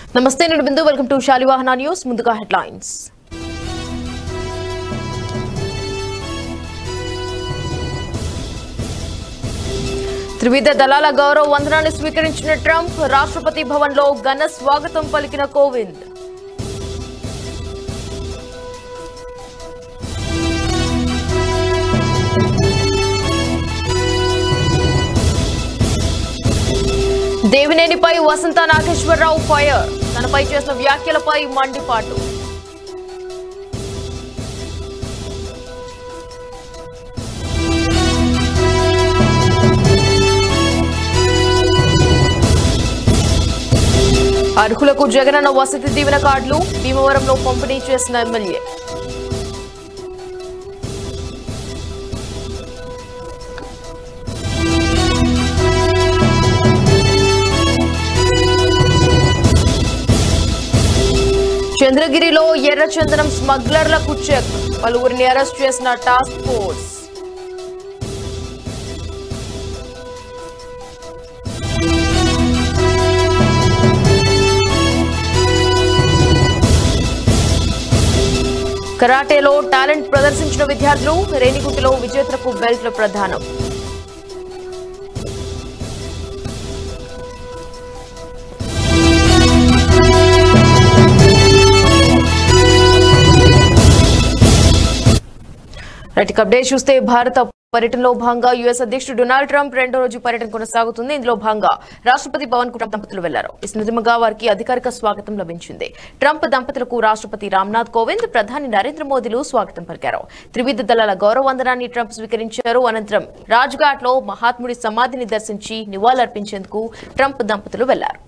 నమస్తే నేను Bindu welcome to Shalivahana news ముందుగా హెడ్లైన్స్ త్రివిధ దళాల గౌరవ వందనాన్ని స్వీకరించిన ట్రంప్ రాష్ట్రపతి భవన్లో ఘన స్వాగతం పలికిన కోవింద్ దేవినేనిపై వసంత నాగేశ్వరరావు ఫైర్ తనపై చేసిన వ్యాఖ్యలపై మండిపాటు అర్హులకు జగనన్న వసతి దీవెన కార్డులు భీమవరంలో పంపిణీ చేసిన ఎమ్మెల్యే చంద్రగిరిలో ఎర్రచందనం స్మగ్లర్లకు చెక్ పలువురిని అరెస్ట్ చేసిన టాస్క్ ఫోర్స్ కరాటేలో టాలెంట్ ప్రదర్శించిన విద్యార్థులు రేణిగుంటలో విజేతలకు బెల్ట్ల ప్రదానం రైట్ ఇక అప్డేట్ చూస్తే భారత పర్యటనలో భాగంగా యుఎస్ అధ్యక్షుడు డొనాల్డ్ ట్రంప్ రెండో రోజు పర్యటన కొనసాగుతుంది ఇందులో భాగంగా రాష్ట్రపతి భవన్ కు ట్రంప్ దంపతులు వెళ్లారు ఈ సందర్భంగా వారికి అధికారిక స్వాగతం లభించింది ట్రంప్ దంపతులకు రాష్ట్రపతి రామ్నాథ్ కోవింద్ ప్రధాని నరేంద్ర మోదీలు స్వాగతం పలికారు త్రివిధ దళాల గౌరవ వందనాన్ని ట్రంప్ స్వీకరించారు అనంతరం రాజ్ఘాట్ లో మహాత్ముడి సమాధిని దర్శించి నివాళులర్పించేందుకు ట్రంప్ దంపతులు వెళ్లారు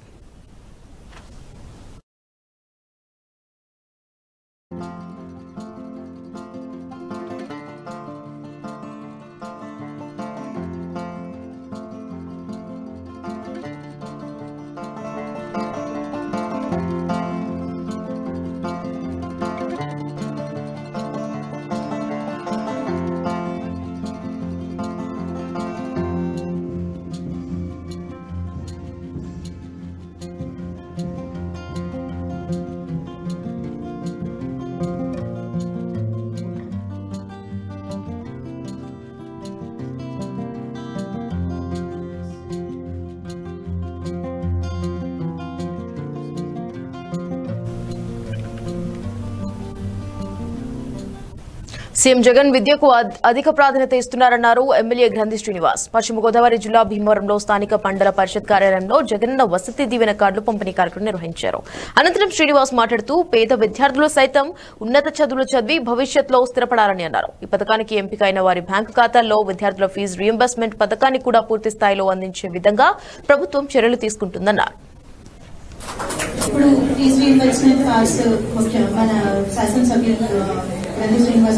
సీఎం జగన్ విద్యకు అద్- అధిక ప్రాధాన్యత ఇస్తున్నారన్నారు ఎమ్మెల్యే గ్రంథి శ్రీనివాస్ పశ్చిమ గోదావరి జిల్లా భీమవరంలో స్థానిక మండల పరిషత్ కార్యాలయంలో జగనన్న వసతి దీవెన కార్డులు పంపిణీ కార్యక్రమం నిర్వహించారు అనంతరం శ్రీనివాస్ మాట్లాడుతూ పేద విద్యార్థులు సైతం ఉన్నత చదువులు చదివి భవిష్యత్తులో స్థిరపడాలని అన్నారు ఈ పథకానికి ఎంపికైన వారి బ్యాంకు ఖాతాల్లో విద్యార్థుల ఫీజు రీయింబర్స్మెంట్ పథకాన్ని కూడా పూర్తి స్థాయిలో అందించే విధంగా ప్రభుత్వం చర్యలు తీసుకుంటుందన్నారు ఇప్పుడు ఫీజు రీఇంబర్స్మెంట్ కార్డ్స్ ముఖ్యం మన శాసనసభ్యులు గంధి శ్రీనివాస్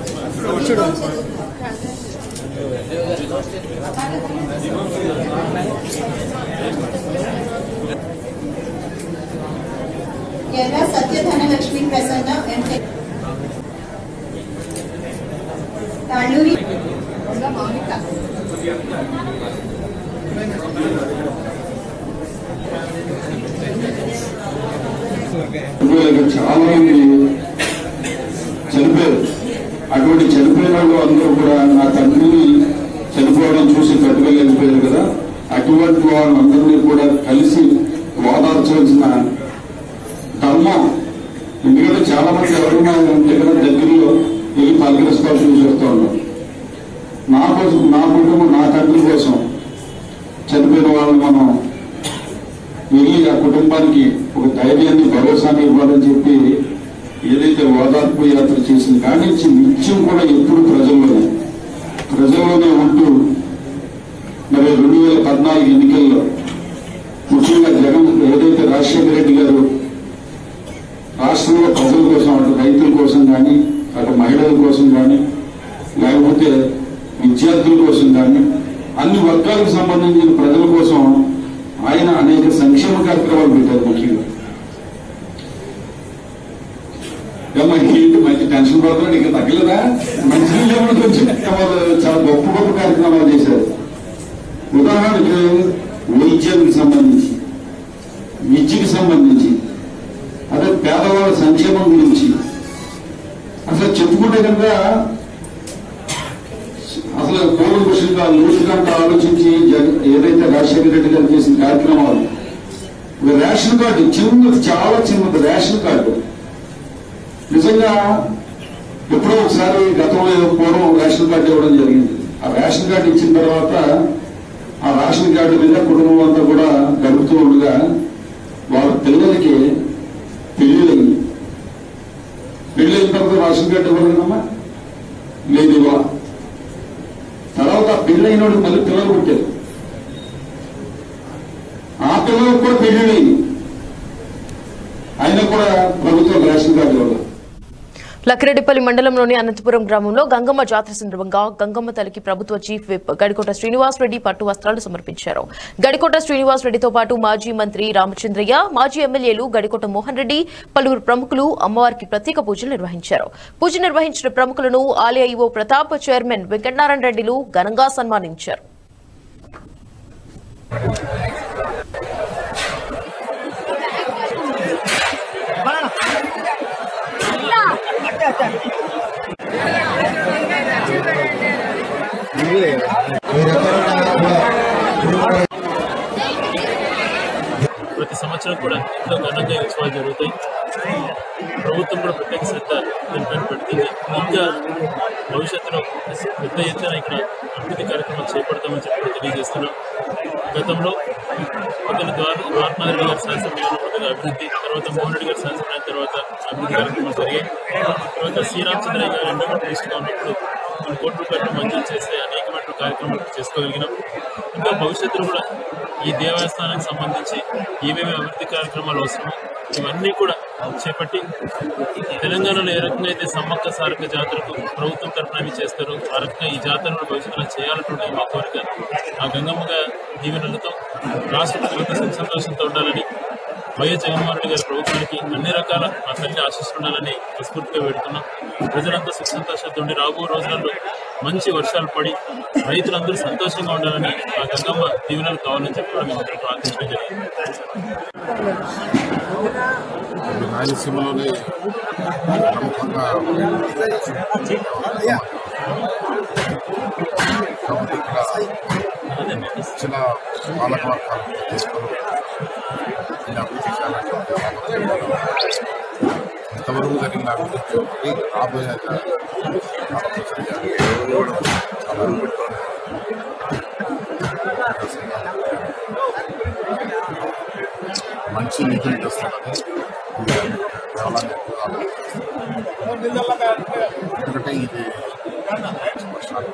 ఎర్ర సత్యధనలక్ష్మి ప్రసన్న ఎంటెక్ తాళ్ళూరి మౌనిక వీళ్ళకి చాలా మంది చనిపోయారు అటువంటి చనిపోయిన వాళ్ళు అందరూ కూడా నా తండ్రిని చనిపోవడం చూసి తట్టుకోలేకపోయారు కదా అటువంటి వాళ్ళందరినీ కూడా కలిసి ఓదార్చవలసిన ధర్మం ఎందుకంటే చాలా మంది ఎవరైనా దగ్గర దగ్గరలో వెళ్ళి పలకరిస్తాలు చూసి వస్తూ ఉంటాం నా కోసం నా కుటుంబం నా తండ్రి కోసం చనిపోయిన వాళ్ళని మనం వెళ్ళి ఆ కుటుంబానికి ఒక ధైర్యాన్ని భరోసాని ఇవ్వాలని చెప్పి ఏదైతే ఓదార్పు యాత్ర చేసింది కానీ నుంచి నిత్యం కూడా ఎప్పుడు ప్రజల్లోనే ప్రజల్లోనే ఉంటూ మరి రెండు వేల పద్నాలుగు ఎన్నికల్లో ముఖ్యంగా జగన్ ఏదైతే రాజశేఖర రెడ్డి గారు రాష్ట్రంలో ప్రజల కోసం అటు రైతుల కోసం కానీ అటు మహిళల కోసం కానీ లేకపోతే విద్యార్థుల కోసం కానీ అన్ని వర్గాలకు సంబంధించిన ప్రజల కోసం ఆయన అనేక సంక్షేమ కార్యక్రమాలు పెట్టారు ముఖ్యంగా ఏమ్మా, ఏంటి మంచి టెన్షన్ పడుతున్నాడు ఇంకా తగ్గలేదా మంచి నీళ్ళు కొంచెం వాళ్ళు చాలా గొప్ప గొప్ప కార్యక్రమాలు చేశారు ఉదాహరణకి వైద్యానికి సంబంధించి విద్యకి సంబంధించి సంక్షేమం గురించి అసలు చెప్పుకుంటే కనుక అసలు కూలంకుషంగా లూసుకంతా ఆలోచించి జగ- ఏదైతే రాజశేఖర రెడ్డి గారు చేసిన కార్యక్రమాలు ఒక రేషన్ కార్డు చిన్నది చాలా చిన్నది రేషన్ కార్డు నిజంగా ఎప్పుడో ఒకసారి గతంలో ఏదో పూర్వం రేషన్ కార్డు ఇవ్వడం జరిగింది ఆ రేషన్ కార్డు ఇచ్చిన తర్వాత ఆ రేషన్ కార్డు మీద కుటుంబం అంతా కూడా గడుపుతూ ఉండగా వాళ్ళ పిల్లలకి పెళ్ళిళ్ళయింది పెళ్ళైన తర్వాత రేషన్ కార్డు ఇవ్వలేదమ్మా లేదు ఇవ్వ తర్వాత ఆ పెళ్ళైన వాడికి మళ్ళీ పిల్లలు పుట్టారు ఆ పిల్లలకు కూడా పెళ్ళిళ్ళయింది అయినా కూడా ప్రభుత్వం రేషన్ కార్డు ఇవ్వలేదు లక్కిరెడ్డిపల్లి మండలంలోని అనంతపురం గ్రామంలో గంగమ్మ జాతర సందర్భంగా గంగమ్మ తల్లికి ప్రభుత్వ చీఫ్ విప్ గడికోట శ్రీనివాస్ రెడ్డి పట్టు వస్త్రాలు సమర్పించారు గడికోట శ్రీనివాస్ రెడ్డితో పాటు మాజీ మంత్రి రామచంద్రయ్య మాజీ ఎమ్మెల్యేలు గడికోట మోహన్ రెడ్డి పలువురు ప్రముఖులు అమ్మవారికి ప్రత్యేక పూజలు నిర్వహించారు పూజ నిర్వహించిన ప్రముఖులను ఆలయ ఈవో ప్రతాప్ చైర్మన్ వెంకటనారాయణ రెడ్డిలు ఘనంగా సన్మానించారు ప్రతి సంవత్సరం కూడా ఎంతో ఘనంగా ఈ ఉత్సవాలు జరుగుతాయి ప్రభుత్వం కూడా ప్రత్యేక శ్రద్ధ దీనిపైన పెడుతుంది ఇంకా భవిష్యత్తులో పెద్ద ఎత్తున ఇక్కడ అభివృద్ధి కార్యక్రమాలు చేపడతామని చెప్పి కూడా తెలియజేస్తున్నాం గతంలో పెద్దల ద్వారా మహాత్మాగాంధీ గారి శాసనసభ్యులు కొద్దిగా అభివృద్ధి తర్వాత మోహన్ రెడ్డి గారి శాసనసభ్యుల తర్వాత అభివృద్ధి కార్యక్రమాలు జరిగాయి తర్వాత శ్రీరామచంద్రయ్య గారు ఎండో మినిస్టర్గా ఉన్నప్పుడు కొన్ని కోట్ల రూపాయలు మంజూరు చేస్తే అనేకమైన కార్యక్రమాలు చేసుకోగలిగినాం ఇంకా భవిష్యత్తులో కూడా ఈ దేవస్థానానికి సంబంధించి ఏమేమి అభివృద్ధి కార్యక్రమాలు అవసరమో ఇవన్నీ కూడా చేపట్టి తెలంగాణలో ఏ రకంగా అయితే సమ్మక్క సారక్క జాతరకు ప్రభుత్వం తరఫున అవి చేస్తారో ఆ రకంగా ఈ జాతరను భవిష్యత్తులో చేయాలన్నటువంటి మా కోరిక ఆ గంగమ్మగా దీవెనలతో రాష్ట్ర ప్రజలతో సుఖ సంతోషంతో ఉండాలని వైఎస్ జగన్మోహన్ రెడ్డి గారి ప్రభుత్వానికి అన్ని రకాల ఆ తల్లి ఆశీస్సులు ఉండాలని మనస్ఫూర్తిగా పెడుతున్నాం ప్రజలంతా సుఖ సంతోషంతో ఉండి రాబో రోజులలో మంచి వర్షాలు పడి రైతులందరూ సంతోషంగా ఉండాలని ఆ గంగమ్మ దీవెనలు కావాలని చెప్పి కూడా మేము ప్రార్థించడం జరిగింది రాయలసీమలోనే ప్రముఖంగా కాబట్టి ఇక్కడ ఇచ్చిన పాలక వర్గాలను తీసుకొని దీన్ని అభివృద్ధి చేయాలంటే ఇంతవరకు జరిగిన అభివృద్ధి ఒకటి రాబోయే కాలంలో జరిగాలి. చాలా మంచి నిధులు తెస్తున్నది దేవాలయాన్ని ఎక్కువగా ఆలోచిస్తున్నారు. ఎందుకంటే ఇది వర్షాలు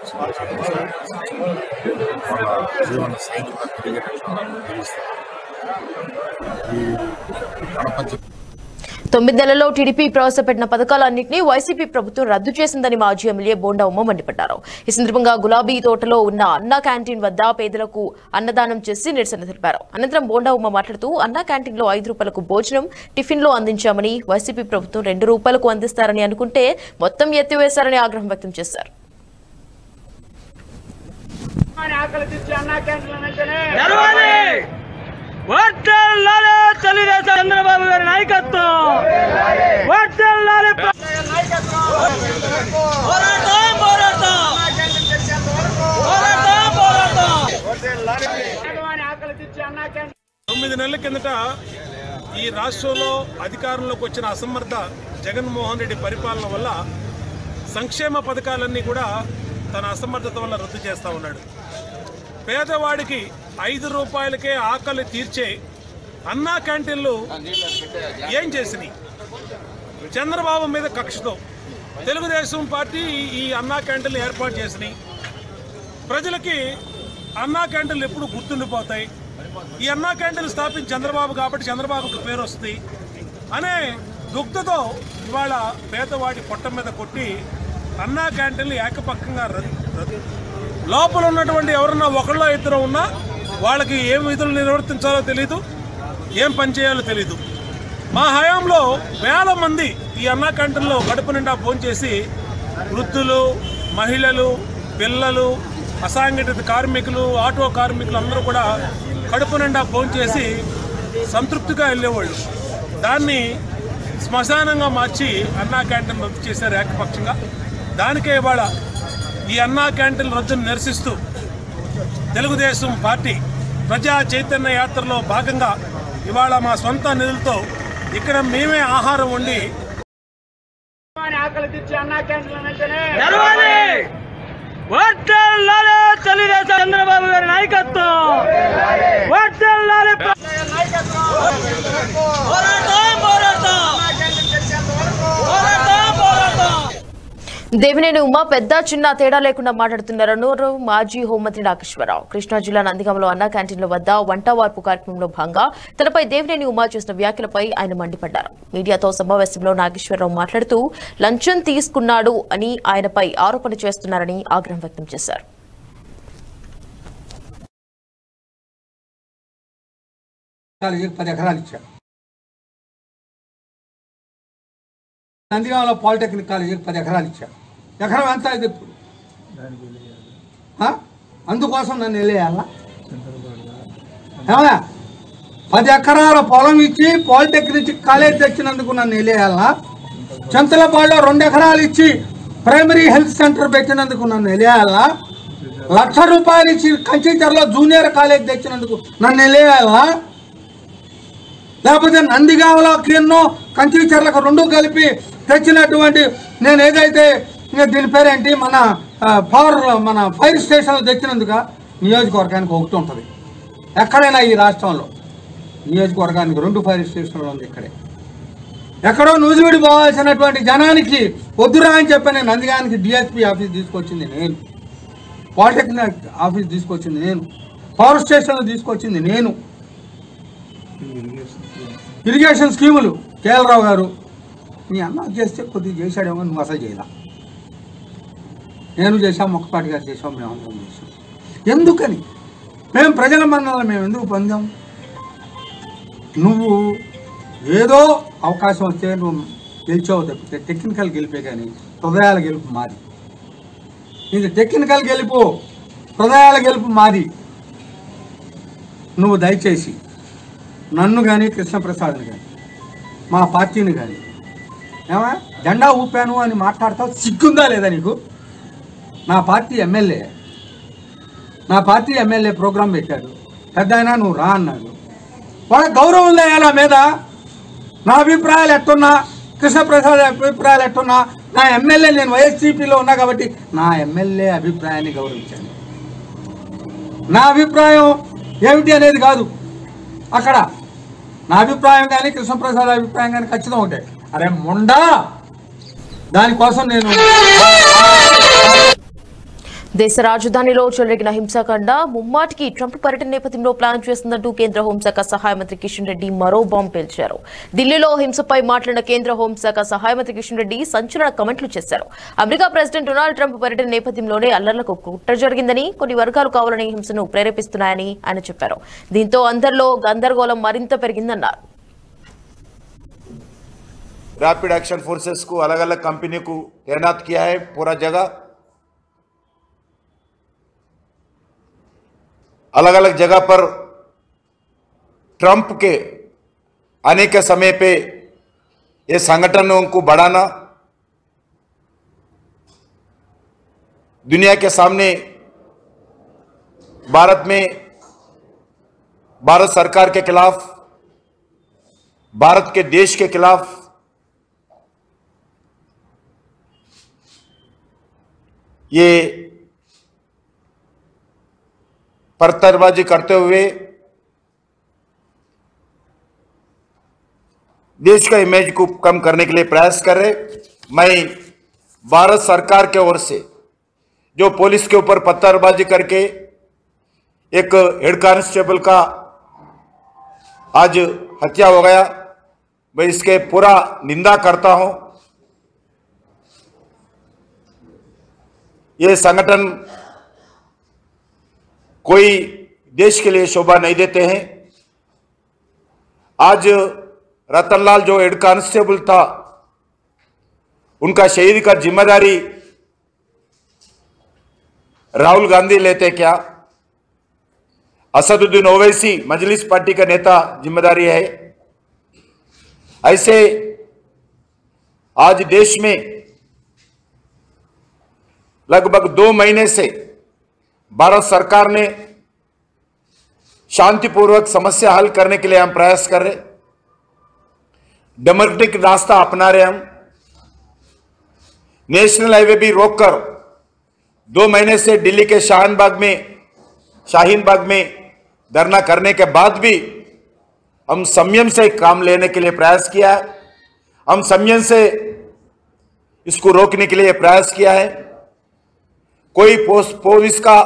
వాళ్ళ జీవన శైలి కూడా పెరిగేటట్లు జీవిస్తారు ఈ గణప జిల్లా తొమ్మిది నెలల్లో టీడీపీ ప్రవేశపెట్టిన పథకాలన్నింటినీ వైసీపీ ప్రభుత్వం రద్దు చేసిందని మాజీ ఎమ్మెల్యే బోండా ఉమ్మ మండిపడ్డారు ఈ సందర్భంగా గులాబీ తోటలో ఉన్న అన్నా క్యాంటీన్ వద్ద పేదలకు అన్నదానం చేసి నిరసన తెలిపారు అనంతరం బోండా ఉమ్మ మాట్లాడుతూ అన్నా క్యాంటీన్లో ఐదు రూపాయలకు భోజనం టిఫిన్లో అందించామని వైసీపీ ప్రభుత్వం రెండు రూపాయలకు అందిస్తారని అనుకుంటే మొత్తం ఎత్తివేశారని ఆగ్రహం వ్యక్తం చేశారు తెరవాలి వర్తల్లాలే తెలుగుదేశం చంద్రబాబు గారి నాయకత్వం వర్తల్లాలే పోరాటం పోరాటం పోరాటం పోరాటం తొమ్మిది నెలల కిందట ఈ రాష్ట్రంలో అధికారంలోకి వచ్చిన అసమర్థ జగన్మోహన్ రెడ్డి పరిపాలన వల్ల సంక్షేమ పథకాలన్నీ కూడా తన అసమర్థత వల్ల రద్దు చేస్తూ ఉన్నాడు పేదవాడికి ఐదు రూపాయలకే ఆకలి తీర్చే అన్నా క్యాంటీన్లు ఏం చేసినాయి చంద్రబాబు మీద కక్షతో తెలుగుదేశం పార్టీ ఈ- ఈ అన్నా క్యాంటీన్లు ఏర్పాటు చేసినాయి ప్రజలకి అన్నా క్యాంటీన్లు ఎప్పుడు గుర్తుండిపోతాయి ఈ అన్నా క్యాంటీన్లు స్థాపించి చంద్రబాబు కాబట్టి చంద్రబాబుకు పేరు వస్తుంది అనే దుగ్ధతో ఇవాళ పేదవాడి పొట్ట మీద కొట్టి అన్నా క్యాంటీన్లు ఏకపక్షంగా రద్దు రద్దు లోపల ఉన్నటువంటి ఎవరన్నా ఒకళ్ళో ఇద్దరు ఉన్నా వాళ్ళకి ఏం విధులు నిర్వర్తించాలో తెలీదు ఏం పని చేయాలో తెలీదు మా హయాంలో వేల మంది ఈ అన్నా క్యాంటీన్లో కడుపు నిండా భోంచేసి వృద్ధులు మహిళలు పిల్లలు అసాంఘటిత కార్మికులు ఆటో కార్మికులు అందరూ కూడా కడుపు నిండా భోంచేసి సంతృప్తిగా వెళ్ళేవాళ్ళు దాన్ని శ్మశానంగా మార్చి అన్నా క్యాంటీన్ రద్దు చేశారు ఏకపక్షంగా దానికే ఇవాళ ఈ అన్నా క్యాంటీన్ రద్దును నిరసిస్తూ తెలుగుదేశం పార్టీ ప్రజా చైతన్య యాత్రలో భాగంగా ఇవాళ మా సొంత నిధులతో ఇక్కడ మేమే ఆహారం వండి తెరవాలి వర్తల్లాలే తెలుగుదేశం చంద్రబాబు గారి నాయకత్వం వర్తల్లాలే పోరాటం పోరాటం పోరాటం పోరాటం దేవినేని ఉమా పెద్ద చిన్న తేడా లేకుండా మాట్లాడుతున్నారన్నారు మాజీ హోంమంత్రి నాగేశ్వరరావు కృష్ణా జిల్లా నందిగామలో అన్న క్యాంటీన్ల వద్ద వంట వార్పు కార్యక్రమంలో భాగంగా తనపై దేవినేని ఉమా చేసిన వ్యాఖ్యలపై ఆయన మండిపడ్డారు మీడియాతో సమావేశంలో నాగేశ్వరరావు మాట్లాడుతూ లంచం తీసుకున్నాడు అని ఆయనపై ఆరోపణ చేస్తున్నారని ఆగ్రహం వ్యక్తం చేశారు కాలేజీకి పది ఎకరాలు ఇచ్చారు నందిగామలో పాలిటెక్నిక్ కాలేజీకి పది ఎకరాలు ఇచ్చారు ఎకరం ఎంత ఇది ఇప్పుడు ఆ? అందుకోసం నన్ను వెళ్ళేయాలా ఏమయ్యా పది ఎకరాల పొలం ఇచ్చి పాలిటెక్నిక్ కాలేజ్ తెచ్చినందుకు నన్ను వెళ్ళేయాలా చింతలపాడులో రెండు ఎకరాలు ఇచ్చి ప్రైమరీ హెల్త్ సెంటర్ పెట్టినందుకు నన్ను వెళ్ళేయాలా లక్ష రూపాయలు ఇచ్చి కంచిచర్లో జూనియర్ కాలేజ్ తెచ్చినందుకు నన్ను వెళ్ళేయాలా లేకపోతే నందిగామలో ఎన్నో కంచిచర్లకు రెండు కలిపి తెచ్చినటువంటి నేను ఏదైతే ఇంకా దీని పేరేంటి మన ఆ, పవర్ మన ఫైర్ స్టేషన్లు తెచ్చినందుక నియోజకవర్గానికి ఒకటి ఉంటుంది ఎక్కడైనా ఈ రాష్ట్రంలో నియోజకవర్గానికి రెండు ఫైర్ స్టేషన్లు ఉంది ఇక్కడే ఎక్కడో నూజివీడి పోవాల్సినటువంటి జనానికి వద్దురా అని చెప్పి నేను నందిగానికి డిఎస్పీ ఆఫీస్ తీసుకొచ్చింది నేను పాలిటెక్నిక్ ఆఫీస్ తీసుకొచ్చింది నేను పవర్ స్టేషన్లు తీసుకొచ్చింది నేను ఇరిగేషన్ స్కీములు కేఎల్రావు గారు మీ అన్న చేస్తే కొద్దిగా చేశాడేమో నువ్వు అసలు చేయలా నేను చేశాం మొక్కపాటి గారు చేసాం మేము అందరం చేసాం ఎందుకని మేము ప్రజల మన్నలు మేము ఎందుకు పొందాం నువ్వు ఏదో అవకాశం వస్తే నువ్వు గెలిచావు తప్పితే టెక్నికల్ గెలిపే కానీ హృదయాల గెలుపు మాది ఇది టెక్నికల్ గెలుపు హృదయాల గెలుపు మాది నువ్వు దయచేసి నన్ను కానీ కృష్ణప్రసాద్ని కానీ మా పార్టీని కానీ ఏమా జెండా ఊపాను అని మాట్లాడతావు సిగ్గుందా లేదా నీకు నా పార్టీ ఎమ్మెల్యే నా పార్టీ ఎమ్మెల్యే ప్రోగ్రాం పెట్టాడు పెద్ద అయినా నువ్వు రా అన్నాడు వాళ్ళ గౌరవం ఉందా నా మీద నా అభిప్రాయాలు ఎట్టున్నా కృష్ణప్రసాద్ అభిప్రాయాలు ఎట్టున్నా నా ఎమ్మెల్యే నేను వైఎస్సీపీలో ఉన్నా కాబట్టి నా ఎమ్మెల్యే అభిప్రాయాన్ని గౌరవించాను నా అభిప్రాయం ఏమిటి అనేది కాదు అక్కడ నా అభిప్రాయం కానీ కృష్ణప్రసాద్ అభిప్రాయం కానీ ఖచ్చితంగా ఉంటాయి అరే ముండా దానికోసం నేను దేశ రాజధానిలో చెలరేగిన హింసాకాండ ముమ్మాటికి ట్రంప్ పర్యటన నేపథ్యంలో ప్లాన్ చేస్తుందంటూ కేంద్ర హోంశాఖ సహాయ మంత్రి కిషన్ రెడ్డి మరో బాంబు పేల్చారు ఢిల్లీలో హింసపై మాట్లాడిన కేంద్ర హోంశాఖ సహాయ మంత్రి కిషన్ రెడ్డి సంచలన కమెంట్లు చేశారు అమెరికా ప్రెసిడెంట్ డొనాల్డ్ ట్రంప్ పర్యటన నేపథ్యంలోనే అల్లర్లకు కుట్ర జరిగిందని కొన్ని వర్గాలు కావాలని హింసను ప్రేరేపిస్తున్నాయని ఆయన చెప్పారు దీంతో అందరిలో గందరగోళం మరింత పెరిగిందన్నారు रैपिड एक्शन फोर्सेस को अलग अलग कंपनी को तैनात किया है पूरा जगह अलग अलग जगह पर ट्रंप के आने के समय पे ये संगठनों को बढ़ाना दुनिया के सामने भारत में भारत सरकार के खिलाफ भारत के देश के खिलाफ ये पत्थरबाजी करते हुए देश का इमेज को कम करने के लिए प्रयास कर रहे मैं भारत सरकार के ओर से जो पुलिस के ऊपर पत्थरबाजी करके एक हेड कांस्टेबल का आज हत्या हो गया मैं इसके पूरा निंदा करता हूं ये संगठन कोई देश के लिए शोभा नहीं देते हैं आज रतनलाल जो हेड कांस्टेबल था उनका शहीद का जिम्मेदारी राहुल गांधी लेते क्या असदुद्दीन ओवैसी मजलिस पार्टी का नेता जिम्मेदारी है ऐसे आज देश में लगभग दो महीने से भारत सरकार ने शांतिपूर्वक समस्या हल करने के लिए हम प्रयास कर रहे डेमोक्रेटिक रास्ता अपना रहे हम नेशनल हाईवे भी रोककर दो महीने से दिल्ली के शाहीन बाग में शाहीन बाग में धरना करने के बाद भी हम संयम से काम लेने के लिए प्रयास किया है हम संयम से इसको रोकने के लिए प्रयास किया है कोई पोस्ट पुलिस का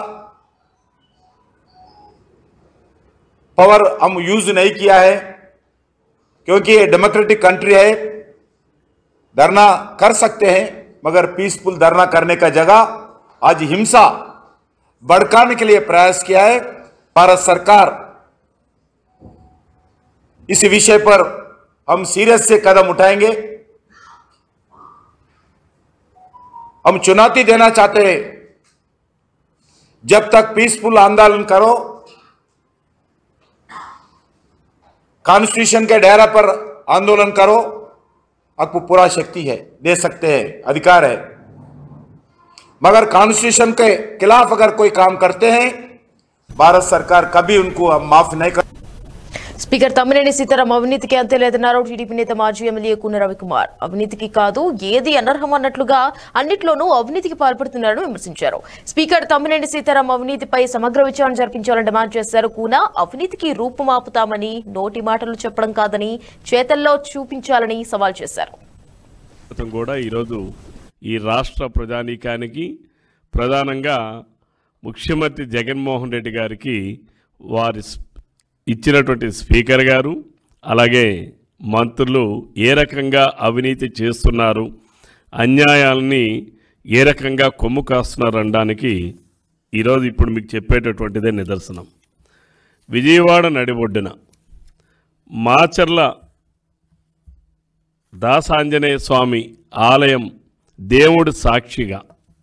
पावर हम यूज नहीं किया है क्योंकि ये डेमोक्रेटिक कंट्री है धरना कर सकते हैं मगर पीसफुल धरना करने का जगह आज हिंसा भड़काने के लिए प्रयास किया है भारत सरकार इस विषय पर हम सीरियस से कदम उठाएंगे हम चुनौती देना चाहते हैं जब तक पीसफुल आंदोलन करो कॉन्स्टिट्यूशन के डेरा पर आंदोलन करो आपको पूरा शक्ति है दे सकते हैं अधिकार है मगर कॉन्स्टिट्यूशन के खिलाफ अगर कोई काम करते हैं भारत सरकार कभी उनको हम माफ नहीं कर స్పీకర్ తమ్మినేని సీతారాం అవినీతికి అంతే లేదన్నారు టీడీపీ నేత మాజీ ఎమ్మెల్యే కూన రవికుమార్ అవినీతికి కాదు ఏది అనర్హం అన్నట్లుగా అన్నిట్లోనూ అవినీతికి పాల్పడుతున్నారని విమర్శించారు స్పీకర్ తమ్మినేని సీతారాం అవినీతిపై సమగ్ర విచారణ జరిపించాలని డిమాండ్ చేశారు కూన అవినీతికి రూపుమాపుతామని నోటి మాటలు చెప్పడం కాదని చేతల్లో చూపించాలని సవాల్ చేశారు మొత్తం కూడా ఈరోజు ఈ రాష్ట్ర ప్రజానీకానికి ప్రధానంగా ముఖ్యమంత్రి జగన్మోహన్ రెడ్డి గారికి వారి స్- ఇచ్చినటువంటి స్పీకర్ గారు అలాగే మంత్రులు ఏ రకంగా అవినీతి చేస్తున్నారు అన్యాయాలని ఏ రకంగా కొమ్ము కాస్తున్నారు అనడానికి ఈరోజు ఇప్పుడు మీకు చెప్పేటటువంటిదే నిదర్శనం విజయవాడ నడిబొడ్డున మాచర్ల దాసాంజనేయ స్వామి ఆలయం దేవుడు సాక్షిగా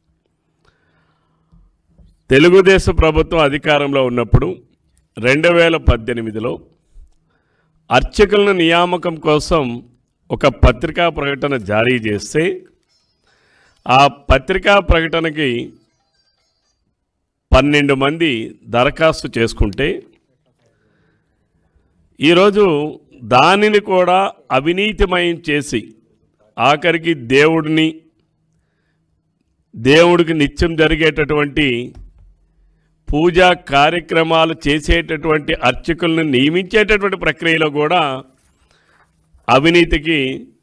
తెలుగుదేశం ప్రభుత్వం అధికారంలో ఉన్నప్పుడు రెండు వేల పద్దెనిమిదిలో అర్చకులను నియామకం కోసం ఒక పత్రికా ప్రకటన జారీ చేస్తే ఆ పత్రికా ప్రకటనకి పన్నెండు మంది దరఖాస్తు చేసుకుంటే ఈరోజు దానిని కూడా అవినీతిమయం చేసి ఆఖరికి దేవుడిని దేవుడికి నిత్యం జరిగేటటువంటి పూజా కార్యక్రమాలు చేసేటటువంటి అర్చకులను నియమించేటటువంటి ప్రక్రియలో కూడా అవినీతికి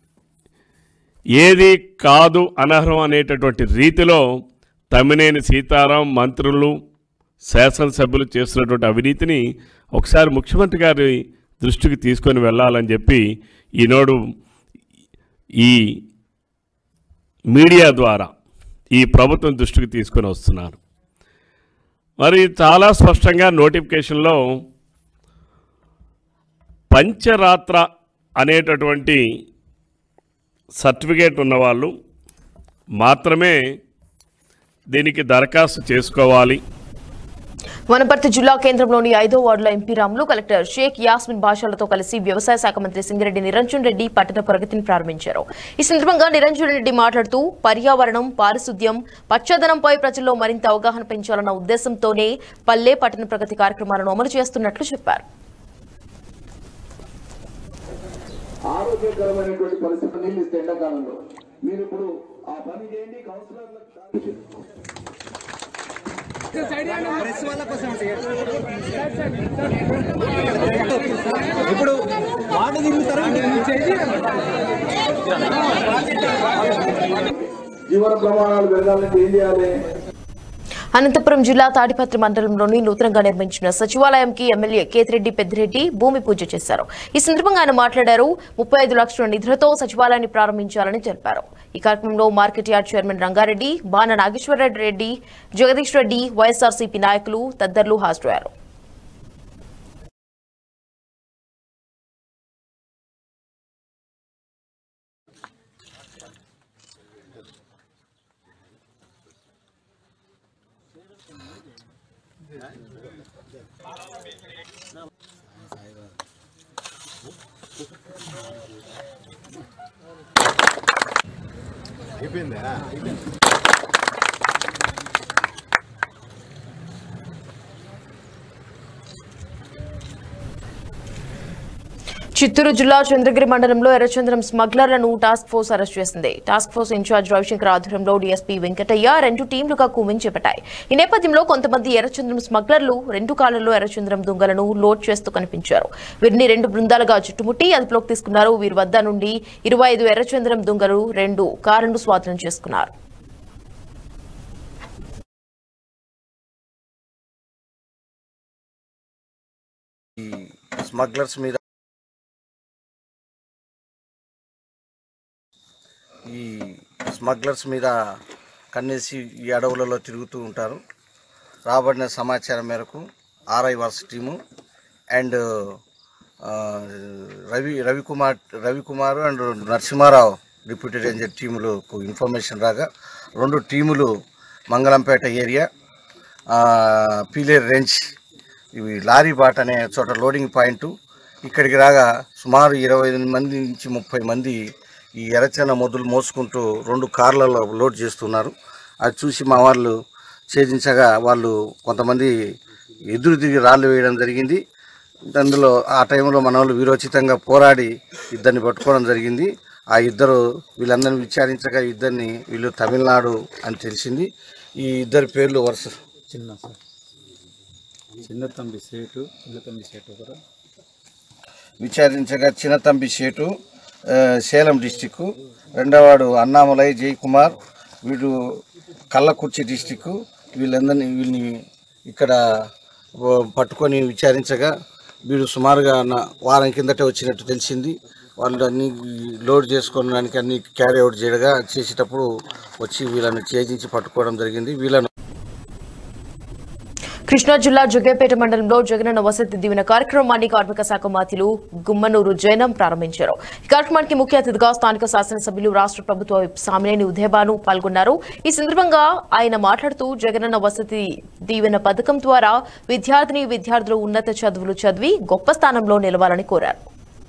ఏది కాదు అనర్హం అనేటటువంటి రీతిలో తమ్మినేని సీతారాం మంత్రులు శాసనసభ్యులు చేస్తున్నటువంటి అవినీతిని ఒకసారి ముఖ్యమంత్రి గారి దృష్టికి తీసుకొని వెళ్ళాలని చెప్పి ఈనాడు ఈ మీడియా ద్వారా ఈ ప్రభుత్వం దృష్టికి తీసుకొని వస్తున్నారు మరి చాలా స్పష్టంగా నోటిఫికేషన్లో పంచరాత్ర అనేటటువంటి సర్టిఫికేట్ ఉన్నవాళ్ళు మాత్రమే దీనికి దరఖాస్తు చేసుకోవాలి వనపర్తి జిల్లా కేంద్రంలోని ఐదో వార్డులో ఎంపీ రాములు కలెక్టర్ షేక్ యాస్మిన్ బాషాలతో కలిసి వ్యవసాయ శాఖ మంత్రి సింగిరెడ్డి నిరంజన్ రెడ్డి పట్టణ ప్రగతిని ప్రారంభించారు ఈ సందర్భంగా నిరంజన్ రెడ్డి మాట్లాడుతూ పర్యావరణం పారిశుద్ధ్యం పచ్చదనంపై ప్రజల్లో మరింత అవగాహన పెంచాలన్న ఉద్దేశంతోనే పల్లె పట్టణ ప్రగతి కార్యక్రమాలను అమలు చేస్తున్నట్లు చెప్పారు ఆరోగ్యకరమైనటువంటి పరిస్థితి నీళ్ళు ఇస్తే ఎండాకాలంలో మీరు ఇప్పుడు ఆ పని చేయండి కౌన్సిలర్లకు ఇప్పుడు వాటర్ తిరుగుతారా జీవన ప్రమాణాలు పెరగాలంటే ఏం చేయాలి అనంతపురం జిల్లా తాడిపత్రి మండలంలోని నూతనంగా నిర్మించిన సచివాలయంకి ఎమ్మెల్యే కేతిరెడ్డి పెద్దిరెడ్డి భూమి పూజ చేశారు ఈ సందర్భంగా ఆయన మాట్లాడారు ముప్పై ఐదు లక్షల నిధులతో సచివాలయాన్ని ప్రారంభించాలని తెలిపారు ఈ కార్యక్రమంలో మార్కెట్ యార్డ్ చైర్మన్ రంగారెడ్డి బాణ నాగేశ్వరరెడ్డి రెడ్డి జగదీష్ రెడ్డి వైఎస్ఆర్సీపీ నాయకులు తదితరులు హాజరయ్యారు చిత్తూరు జిల్లా చంద్రగిరి మండలంలో ఎర్రచంద్రం స్మగ్లర్లను టాస్క్ ఫోర్స్ అరెస్ట్ చేసింది టాస్క్ ఫోర్స్ ఇన్ఛార్జ్ రవిశంకర్ ఆధ్వర్యంలో డీఎస్పీ వెంకటయ్య రెండు టీంలుగా కూమింగ్ చేపట్టాయి ఈ నేపథ్యంలో కొంతమంది ఎర్రచంద్రం స్మగ్లర్లు రెండు కాలంలో ఎర్రచంద్రం దొంగలను లోడ్ చేస్తూ కనిపించారు వీరిని రెండు బృందాలుగా చుట్టుముట్టి అదుపులోకి తీసుకున్నారు వీరి వద్ద నుండి ఇరవై ఐదు ఎర్రచంద్రం దొంగలు రెండు కారును స్వాధీనం చేసుకున్నారు ఈ స్మగ్లర్స్ మీద ఈ స్మగ్లర్స్ మీద కన్నేసి ఈ అడవులలో తిరుగుతూ ఉంటారు రాబడిన సమాచారం మేరకు ఆర్ఐ వర్స్ టీము అండ్ ఆ, Ravi Ravikumar Ravikumar and Narasimharao deputy ranger టీములకు ఇన్ఫర్మేషన్ రాగా రెండు టీములు మంగళంపేట ఏరియా ఆ, పీలేరు రేంజ్ ఇవి లారీ బాట్ అనే చోట లోడింగ్ పాయింట్ ఇక్కడికి రాగా సుమారు ఇరవై ఎనిమిది మంది నుంచి ముప్పై మంది ఈ ఎర్రచన్న మొద్దులు మోసుకుంటూ రెండు కార్లలో లోడ్ చేస్తున్నారు అది చూసి మా వాళ్ళు ఛేదించగా వాళ్ళు కొంతమంది ఎదురు తిరిగి రాళ్ళు వేయడం జరిగింది అందులో ఆ టైంలో మన వాళ్ళు వీరోచితంగా పోరాడి ఇద్దరిని పట్టుకోవడం జరిగింది ఆ ఇద్దరు వీళ్ళందరిని విచారించగా ఇద్దరిని వీళ్ళు తమిళనాడు అని తెలిసింది ఈ ఇద్దరి పేర్లు వరుస చిన్న సార్ చిన్న తంబి సేటు చిన్న తంబి సేటు ఒకరు విచారించగా చిన్నతంబి షేటు ఆ, సేలం డిస్టిక్ రెండవవాడు అన్నామలై జయకుమార్ వీడు కల్లకుర్చి డిస్టిక్ వీళ్ళందరినీ వీళ్ళని ఇక్కడ ఓ, పట్టుకొని విచారించగా వీడు సుమారుగా నా వారం కిందటే వచ్చినట్టు తెలిసింది వాళ్ళు అన్ని లోడ్ చేసుకోవడానికి అన్ని క్యారీ అవుట్ చేయగా చేసేటప్పుడు వచ్చి వీళ్ళని ఛేదించి పట్టుకోవడం జరిగింది వీళ్ళను కృష్ణా జిల్లా జగ్గేపేట మండలంలో జగనన్న వసతి దీవెన కార్యక్రమాన్ని కార్మిక శాఖ మంత్రులు గుమ్మనూరు జైనం ప్రారంభించారు ఈ కార్యక్రమానికి ముఖ్య అతిథిగా స్థానిక శాసనసభ్యులు రాష్ట్ర ప్రభుత్వ విప్ సామినేని ఉదయబాను పాల్గొన్నారు ఈ సందర్భంగా ఆయన మాట్లాడుతూ జగనన్న వసతి దీవెన పథకం ద్వారా విద్యార్థిని విద్యార్థులు ఉన్నత చదువులు చదివి గొప్ప స్థానంలో నిలవాలని కోరారు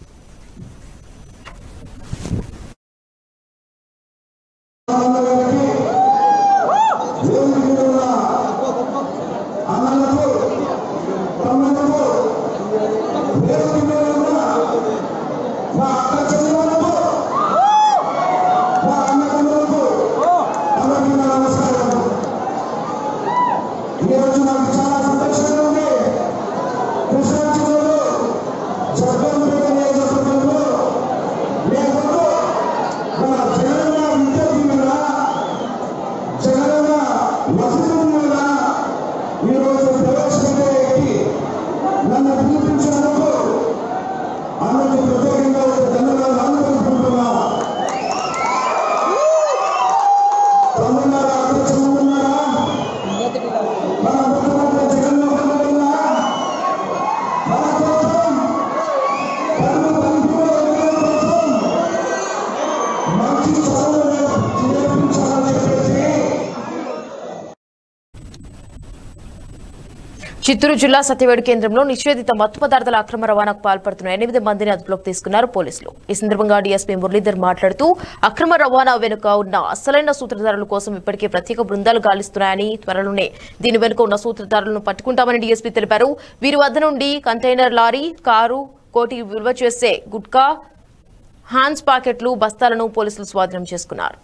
ఈరోజు నాకు చాలా సంతోషంగా ఉంది కృష్ణా జిల్లాలో జగ్గంపేట నియోజకవర్గంలో లేకపోతే మన జగనన్న విద్య దీవెన జగనన్న వసతి దీవెన ఈరోజు ప్రవేశపెట్టేకి నన్ను పిలిపించినందుకు అందరికీ ప్రత్యేకంగా ఒక ధన్యవాదాలు అనుకుంటున్నా తమిళనాడు అధ్యక్షులు ఉన్నారా మన ముఖ్యమంత్రి జగన్మోహన్ రెడ్డి ఉన్నారా మన కోసం పన్ను పంపిణీ కోసం మంచి చదువు నేర్పించాలని చెప్పేసి చిత్తూరు జిల్లా సత్యవేడు కేంద్రంలో నిషేధిత మత్తు పదార్థాల అక్రమ రవాణాకు పాల్పడుతున్న ఎనిమిది మందిని అదుపులోకి తీసుకున్నారు పోలీసులు ఈ సందర్భంగా డీఎస్పీ మురళీధర్ మాట్లాడుతూ అక్రమ రవాణా వెనుక ఉన్న అసలైన సూత్రధారుల కోసం ఇప్పటికే ప్రత్యేక బృందాలు గాలిస్తున్నాయని త్వరలోనే దీని వెనుక ఉన్న సూత్రధారులను పట్టుకుంటామని డీఎస్పీ తెలిపారు వీరి వద్ద నుండి కంటైనర్ లారీ కారు కోటి విలువ చేసే గుట్కా హాన్స్ పాకెట్లు బస్తాలను పోలీసులు స్వాధీనం చేసుకున్నారు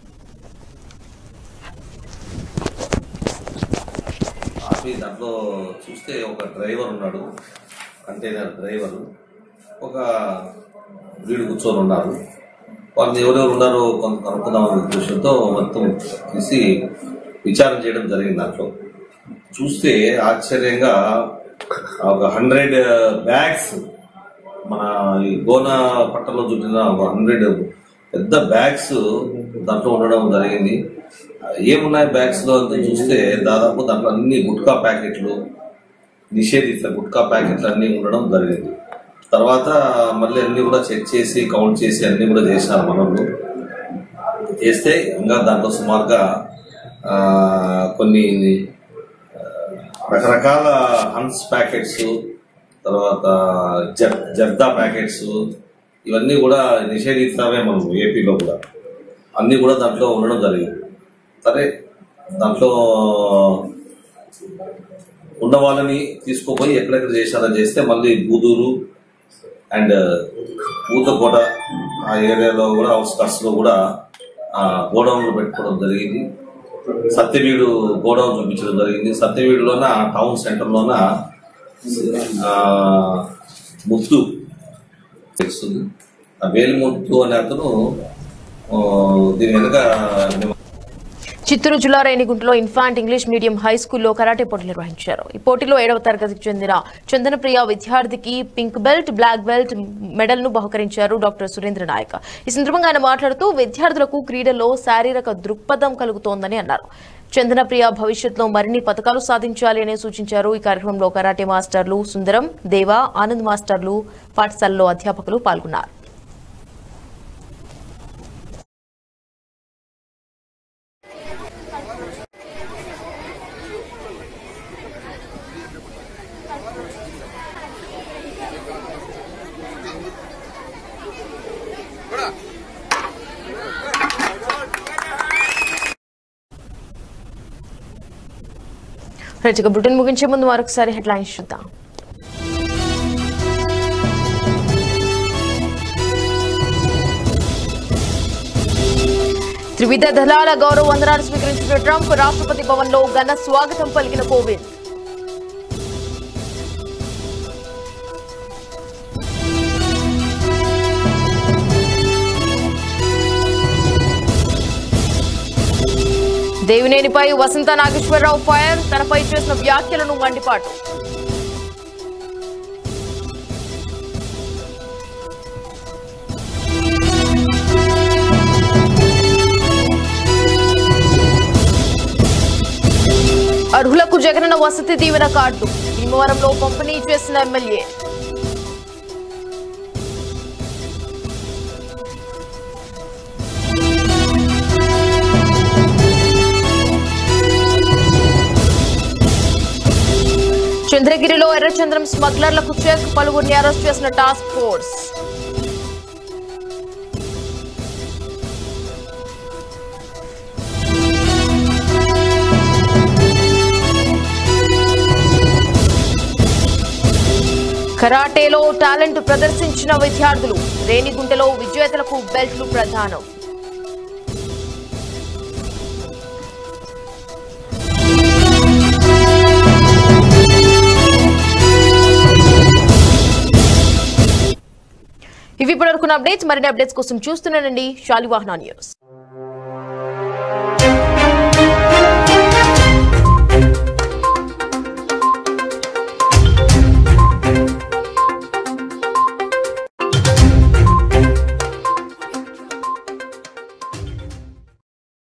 ఆపి దాంట్లో చూస్తే ఒక డ్రైవర్ ఉన్నాడు కంటైనర్ డ్రైవర్ ఒక వీడు కూర్చొని ఉన్నారు వాళ్ళు ఎవరెవరు ఉన్నారో కొంత కనుక్కుందామనే ఉద్దేశంతో మొత్తం తీసి విచారణ చేయడం జరిగింది దాంట్లో చూస్తే ఆశ్చర్యంగా ఒక హండ్రెడ్ బ్యాగ్స్ మన ఈ గోన పట్టణంలో చుట్టిన ఒక హండ్రెడ్ పెద్ద బ్యాగ్స్ దాంట్లో ఉండడం జరిగింది ఏమున్నాయి బ్యాగ్స్ లో అంతా చూస్తే దాదాపు దాంట్లో అన్ని గుట్కా ప్యాకెట్లు నిషేధిత గుట్కా ప్యాకెట్లు అన్ని ఉండడం జరిగింది తర్వాత మళ్ళీ అన్ని కూడా చెక్ చేసి కౌంట్ చేసి అన్ని కూడా చేసినారు మనోళ్ళు చేస్తే ఇంకా దాంట్లో సుమారుగా ఆ, కొన్ని ఆ, రకరకాల హన్స్ ప్యాకెట్స్ తర్వాత జర్ జర్దా ప్యాకెట్స్ ఇవన్నీ కూడా నిషేధిస్తామే మనం ఏపీలో కూడా అన్నీ కూడా దాంట్లో ఉండడం జరిగింది సరే దాంట్లో ఉన్న వాళ్ళని తీసుకుపోయి ఎక్కడెక్కడ చేశారో చేస్తే మళ్ళీ బూదూరు అండ్ ఊతకోట ఆ ఏరియాలో కూడా అవుట్స్కట్స్ లో కూడా ఆ గోడౌన్లు పెట్టుకోవడం జరిగింది సత్యవీడు గోడౌన్ చూపించడం జరిగింది సత్యవీడులోన టౌన్ సెంటర్లోన ఆ, ముత్తు తెలుస్తుంది ఆ వేలిముత్తు అనే అతను ఆ, దీని వెనుక చిత్తూరు జిల్లా రేణిగుంటలో ఇన్ఫాంట్ ఇంగ్లీష్ మీడియం హై స్కూల్లో కరాటే పోటీలు నిర్వహించారు ఈ పోటీలో ఏడవ తరగతికి చెందిన చందనప్రియ విద్యార్థికి pink belt black belt medal ను బహుకరించారు డాక్టర్ సురేంద్ర నాయక్ ఈ సందర్భంగా ఆయన మాట్లాడుతూ విద్యార్థులకు క్రీడల్లో శారీరక దృక్పథం కలుగుతోందని అన్నారు చందనప్రియ భవిష్యత్తులో మరిన్ని పథకాలు సాధించాలి అని సూచించారు ఈ కార్యక్రమంలో కరాటే మాస్టర్లు సుందరం దేవా ఆనంద్ మాస్టర్లు పాఠశాలలో అధ్యాపకులు పాల్గొన్నారు రైట్ ఇక బులెటిన్ ముగించే ముందు మరొకసారి హెడ్లైన్స్ చూద్దాం త్రివిధ దళాల గౌరవ వందనాలు స్వీకరించిన ట్రంప్ రాష్ట్రపతి భవన్ లో ఘన స్వాగతం పలికిన కోవింద్ దేవినేనిపై వసంత నాగేశ్వరరావు ఫైర్ తనపై చేసిన వ్యాఖ్యలను మండిపాటు అర్హులకు జగనన్న వసతి దీవెన కార్డు భీమవరంలో పంపిణీ చేసిన ఎమ్మెల్యే చంద్రగిరిలో ఎర్రచంద్రం స్మగ్లర్లకు చెక్ పలువురిని అరెస్ట్ చేసిన టాస్క్ ఫోర్స్ కరాటేలో టాలెంట్ ప్రదర్శించిన విద్యార్థులు రేణిగుంటలో విజేతలకు బెల్ట్లు ప్రదానం ఇవి ఇప్పటివరకు అప్డేట్స్ మరిన్ని అప్డేట్స్ కోసం చూస్తున్నానండి శాలివాహన న్యూస్